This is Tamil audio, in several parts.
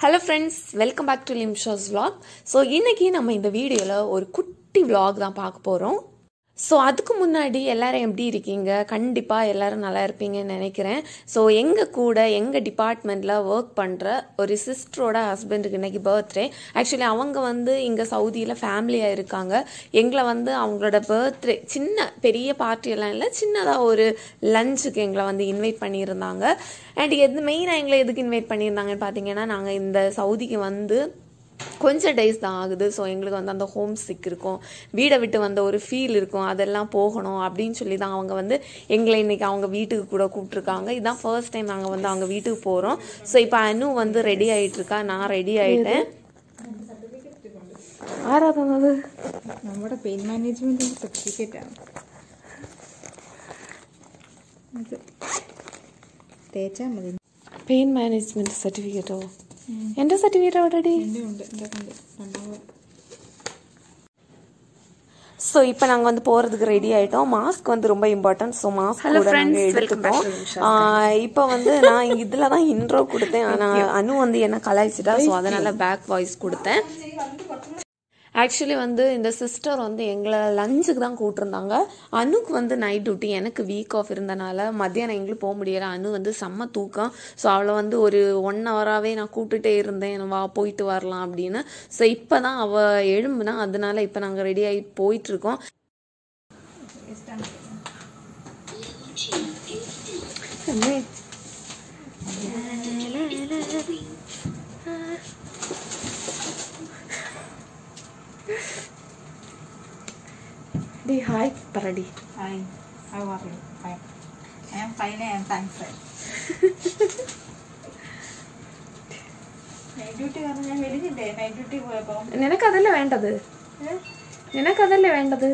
hello friends welcome back to Limsha's vlog so இன்னைக்கு நம்ம இந்த வீடியோவில் ஒரு குட்டி vlog தான் பார்க்க போகிறோம் ஸோ அதுக்கு முன்னாடி எல்லாரும் எப்படி இருக்கீங்க கண்டிப்பாக எல்லாரும் நல்லா இருப்பீங்கன்னு நினைக்கிறேன் ஸோ எங்கள் கூட எங்கள் டிபார்ட்மெண்ட்டில் ஒர்க் பண்ணுற ஒரு சிஸ்டரோட ஹஸ்பண்டுக்கு இன்னைக்கு பர்த்டே ஆக்சுவலி அவங்க வந்து இங்கே சவுதியில் ஃபேமிலியாக இருக்காங்க எங்களை வந்து அவங்களோட பர்த்டே சின்ன பெரிய பார்ட்டி எல்லாம் இல்லை சின்னதாக ஒரு லஞ்சுக்கு எங்களை வந்து இன்வைட் பண்ணியிருந்தாங்க அண்ட் எது மெயினாக எங்களை எதுக்கு இன்வைட் பண்ணியிருந்தாங்கன்னு பார்த்தீங்கன்னா நாங்கள் இந்த சவுதிக்கு வந்து கொஞ்சம் டேஸ் தான் ஆகுது ஸோ எங்களுக்கு வந்து அந்த ஹோம் சிக் இருக்கும் வீடை விட்டு வந்த ஒரு ஃபீல் இருக்கும் அதெல்லாம் போகணும் அப்படின்னு சொல்லி தான் அவங்க வந்து எங்களை இன்னைக்கு அவங்க வீட்டுக்கு கூட கூப்பிட்ருக்காங்க இதுதான் ஃபர்ஸ்ட் டைம் நாங்கள் வந்து அவங்க வீட்டுக்கு போகிறோம் ஸோ இப்போ அனு வந்து ரெடி ஆயிட்டு இருக்கா நான் ரெடி ஆயிட்டேன் ആരാധനത് നമ്മുടെ പെയിൻ മാനേജ്മെന്റിന്റെ സർട്ടിഫിക്കറ്റ് ആണ് അത് തേച്ചാൽ മതി പെയിൻ മാനേജ്മെന്റ് സർട്ടിഫിക്കറ്റോ എൻ്റെ സർട്ടിഫിക്കറ്റ് ഓൾറെഡി എൻ്റെ ഉണ്ട് എൻ്റെ ഉണ്ട് രണ്ടാമത് ஸோ இப்போ நாங்கள் வந்து போகிறதுக்கு ரெடி ஆகிட்டோம் மாஸ்க் வந்து ரொம்ப இம்பார்ட்டன்ட் ஸோ மாஸ்க் கூட நாங்கள் எடுத்துட்டோம் இப்போ வந்து நான் இதில் தான் இன்ட்ரோ கொடுத்தேன் ஆனால் அனு வந்து என்ன கலாய்ச்சிட்டா ஸோ அதனால பேக் வாய்ஸ் கொடுத்தேன் ஆக்சுவலி வந்து இந்த சிஸ்டர் வந்து எங்களை லஞ்சுக்கு தான் கூப்பிட்டுருந்தாங்க அனுக்கு வந்து நைட் டியூட்டி எனக்கு வீக் ஆஃப் இருந்தனால மத்தியானம் எங்களுக்கு போக முடியல அனு வந்து செம்ம தூக்கம் ஸோ அவளை வந்து ஒரு ஒன் ஹவராகவே நான் கூப்பிட்டுட்டே இருந்தேன் வா போயிட்டு வரலாம் அப்படின்னு ஸோ இப்போ தான் அவள் எழும்புனா அதனால இப்போ நாங்கள் ரெடி ஆகி போயிட்டுருக்கோம் டி ஹாய் பரடி hi I war fine I am fine I am thanks night duty കാരണം ഞാൻ വെളിഞ്ഞില്ലേ നൈറ്റ് ഡ്യൂട്ടി പോയപ്പോൾ നിനക്കതല്ലേ വേണ്ടത് നിനക്കതല്ലേ വേണ്ടത്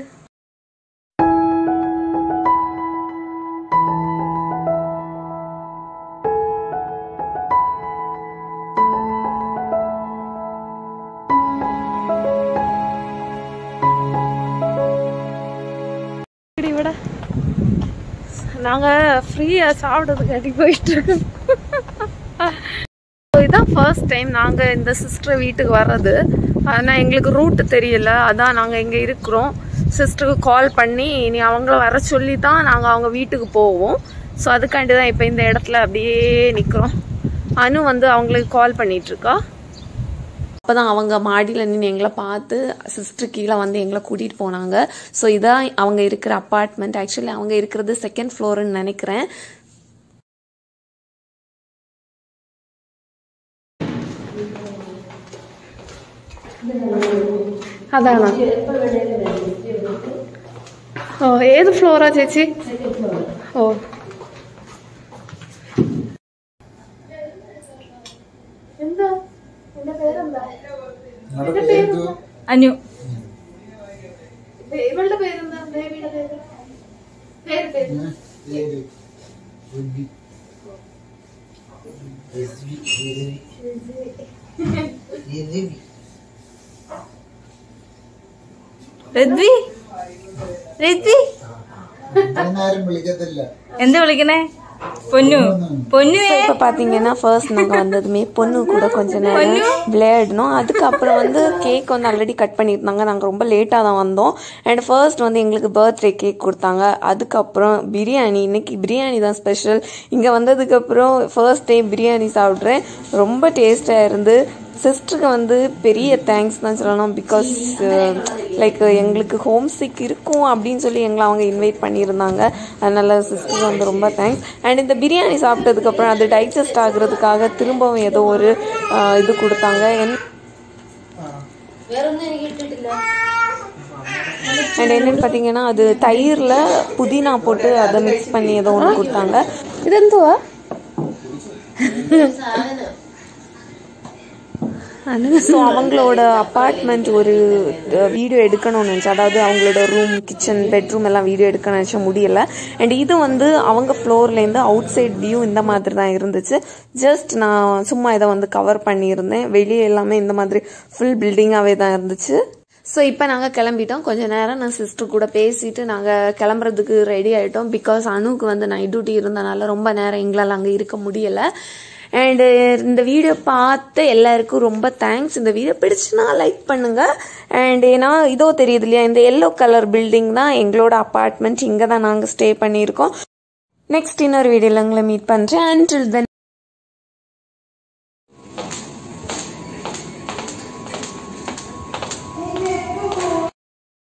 ഇവിടെ நாங்கள் ஃப்ரீயாக சாப்பிட்றதுக்காட்டி போயிட்டு இருக்கோம் ஸோ இதான் ஃபர்ஸ்ட் டைம் நாங்கள் இந்த சிஸ்டர் வீட்டுக்கு வர்றது ஆனால் எங்களுக்கு ரூட்டு தெரியல அதான் நாங்கள் இங்கே இருக்கிறோம் சிஸ்டருக்கு கால் பண்ணி இனி அவங்கள வர சொல்லி தான் நாங்கள் அவங்க வீட்டுக்கு போவோம் ஸோ அதுக்காண்டி தான் இப்போ இந்த இடத்துல அப்படியே நிற்கிறோம் அனு வந்து அவங்களுக்கு கால் பண்ணிகிட்ருக்கா அப்போ தான் அவங்க மாடியில் நின்று எங்களை பார்த்து சிஸ்டர் கீழே வந்து எங்களை கூட்டிகிட்டு போனாங்க ஸோ இதான் அவங்க இருக்கிற அப்பார்ட்மெண்ட் ஆக்சுவலி அவங்க இருக்கிறது செகண்ட் ஃப்ளோருன்னு நினைக்கிறேன் അതാണോ ഓ ഏത് ഫ്ലോറാ ചേച്ചി ഓ എന്താ എന്റെ പേരെന്താ അനു ഇവളുടെ പേരെന്താ ബേബിയുടെ പേര് പേര് പേര് രദ്വി രദ്വി ആരും വിളിക്കത്തില്ല എന്താ വിളിക്കണേ പൊന്നു പൊന്നു இப்போ பார்த்தீங்கன்னா ஃபர்ஸ்ட் நாங்கள் வந்ததுமே பொண்ணு கூட கொஞ்ச நேரம் விளையாடணும் அதுக்கப்புறம் வந்து கேக் வந்து ஆல்ரெடி கட் பண்ணியிருந்தாங்க நாங்கள் ரொம்ப லேட்டாக தான் வந்தோம் அண்ட் ஃபர்ஸ்ட் வந்து எங்களுக்கு பர்த்டே கேக் கொடுத்தாங்க அதுக்கப்புறம் பிரியாணி இன்னைக்கு பிரியாணி தான் ஸ்பெஷல் இங்கே வந்ததுக்கப்புறம் ஃபர்ஸ்ட் டே பிரியாணி சாப்பிட்றேன் ரொம்ப டேஸ்ட்டாக இருந்து சிஸ்டருக்கு வந்து பெரிய தேங்க்ஸ் தான் சொல்லணும் பிகாஸ் லைக் எங்களுக்கு ஹோம் சிக் இருக்கும் அப்படின்னு சொல்லி எங்களை அவங்க இன்வைட் பண்ணியிருந்தாங்க அதனால சிஸ்டருக்கு வந்து ரொம்ப தேங்க்ஸ் அண்ட் இந்த பிரியாணி சாப்பிட்டதுக்கப்புறம் அது டைஜஸ்ட் ஆகுறதுக்காக திரும்பவும் ஏதோ ஒரு அஹ், இது கொடுத்தாங்க என் அண்ட் என்னன்னு பார்த்தீங்கன்னா அது தயிரில் புதினா போட்டு அதை மிக்ஸ் பண்ணி ஏதோ ஒன்று கொடுத்தாங்க இது எந்துவா ஸோ அவங்களோட அப்பார்ட்மெண்ட் ஒரு வீடியோ எடுக்கணும்னு நினச்சேன் அதாவது அவங்களோட ரூம் கிச்சன் பெட்ரூம் எல்லாம் வீடியோ எடுக்கணும்னு நினச்சா முடியல அண்ட் இது வந்து அவங்க ஃப்ளோர்லேருந்து அவுட் சைட் வியூ இந்த மாதிரி தான் இருந்துச்சு ஜஸ்ட் நான் சும்மா இதை வந்து கவர் பண்ணியிருந்தேன் வெளியே எல்லாமே இந்த மாதிரி ஃபுல் பில்டிங்காகவே தான் இருந்துச்சு ஸோ இப்போ நாங்கள் கிளம்பிட்டோம் கொஞ்ச நேரம் நான் சிஸ்டர் கூட பேசிட்டு நாங்கள் கிளம்புறதுக்கு ரெடி ஆகிட்டோம் பிகாஸ் அனுக்கு வந்து நைட் டியூட்டி இருந்தனால ரொம்ப நேரம் எங்களால் அங்கே இருக்க முடியலை அண்டு இந்த வீடியோ பார்த்து எல்லாருக்கும் ரொம்ப தேங்க்ஸ் இந்த வீடியோ பிடிச்சுன்னா லைக் பண்ணுங்க அண்ட் ஏன்னா இதோ தெரியுது இல்லையா இந்த எல்லோ கலர் பில்டிங் தான் எங்களோட அப்பார்ட்மெண்ட் இங்கே தான் நாங்கள் ஸ்டே பண்ணியிருக்கோம் நெக்ஸ்ட் இன்னொரு வீடியோவில் உங்களை மீட் பண்ணுறேன் அண்டில் தென்